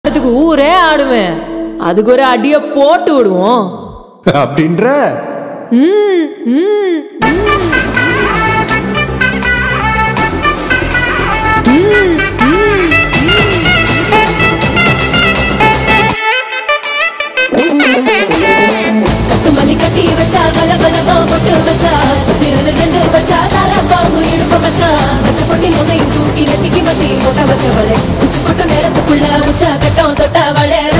அதுக்கு ஊரே ஆடுவேன் அதுக்கு ஒரு அடிய போட்டு விடுவோம் அப்படின்ற கட்டுமல்லி கட்டி வச்சா கல கலகம் பொட்டு வச்சா திரள் ரெண்டு வச்சா சாரா பாம்பு இடுப்பு வச்சா வச்ச பொட்டி உன்னையும் தூக்கி நெத்திக்கு மத்தி போட்ட வச்சவளே உச்சி கொட்டு நேரத்துக்குள்ள உச்சா கட்டம் தொட்டவளே